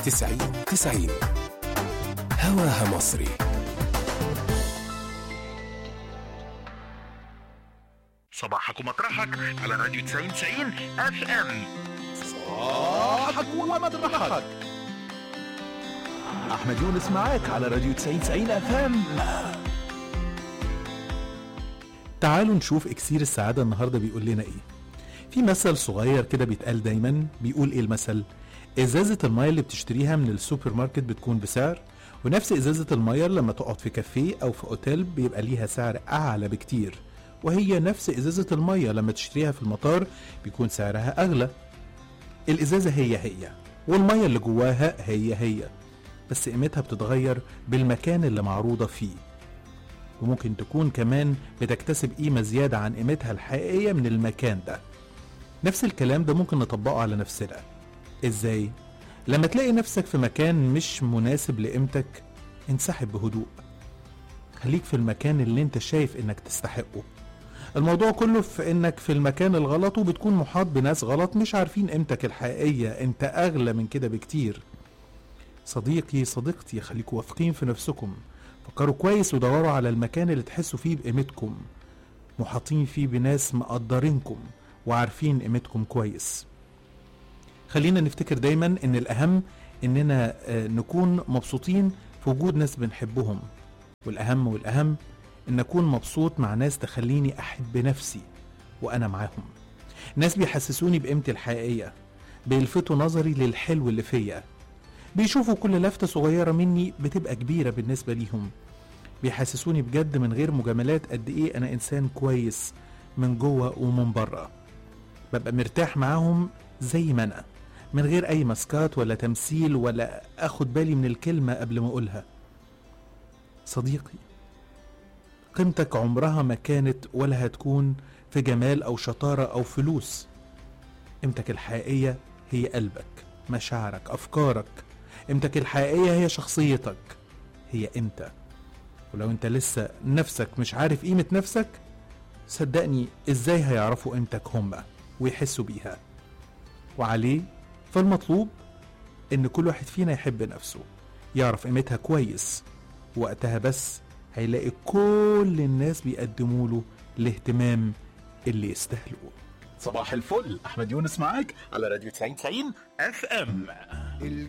90 90 هواها مصري صباحك ومطرحك على راديو 90 90 اف ام صباحك ومطرحك احمد يونس معاك على راديو 90 90 اف ام تعالوا نشوف اكسير السعادة النهاردة بيقول لنا ايه في مثل صغير كده بيتقال دايما بيقول ايه المثل ازازة المية اللي بتشتريها من السوبر ماركت بتكون بسعر ونفس ازازة المية لما تقعد في كافيه او في اوتيل بيبقى ليها سعر اعلى بكتير وهي نفس ازازة المية لما تشتريها في المطار بيكون سعرها اغلى الازازة هي هي والمية اللي جواها هي هي بس قيمتها بتتغير بالمكان اللي معروضة فيه وممكن تكون كمان بتكتسب قيمة زيادة عن قيمتها الحقيقية من المكان ده نفس الكلام ده ممكن نطبقه على نفسنا ازاي؟ لما تلاقي نفسك في مكان مش مناسب لقيمتك انسحب بهدوء خليك في المكان اللي انت شايف انك تستحقه الموضوع كله في انك في المكان الغلط وبتكون محاط بناس غلط مش عارفين قيمتك الحقيقية انت اغلى من كده بكتير صديقي صديقتي خليكوا واثقين في نفسكم فكروا كويس ودوروا على المكان اللي تحسوا فيه بقيمتكم محاطين فيه بناس مقدرينكم وعارفين قيمتكم كويس خلينا نفتكر دايما ان الاهم اننا آه، نكون مبسوطين في وجود ناس بنحبهم والاهم والاهم ان اكون مبسوط مع ناس تخليني احب نفسي وانا معاهم ناس بيحسسوني بقيمتي الحقيقيه بيلفتوا نظري للحلو اللي فيا بيشوفوا كل لفتة صغيرة مني بتبقى كبيرة بالنسبة ليهم بيحسسوني بجد من غير مجاملات قد ايه انا انسان كويس من جوه ومن بره ببقى مرتاح معاهم زي ما انا من غير اي مسكات ولا تمثيل ولا اخد بالي من الكلمة قبل ما اقولها صديقي قيمتك عمرها ما كانت ولا هتكون في جمال او شطارة او فلوس قيمتك الحقيقية هي قلبك مشاعرك افكارك قيمتك الحقيقية هي شخصيتك هي انت ولو انت لسه نفسك مش عارف قيمة نفسك صدقني ازاي هيعرفوا قيمتك هما ويحسوا بيها وعليه فالمطلوب ان كل واحد فينا يحب نفسه يعرف قيمتها كويس وقتها بس هيلاقي كل الناس بيقدموا له الاهتمام اللي يستاهلوه صباح الفل احمد يونس معاك على راديو 90 90 اف ام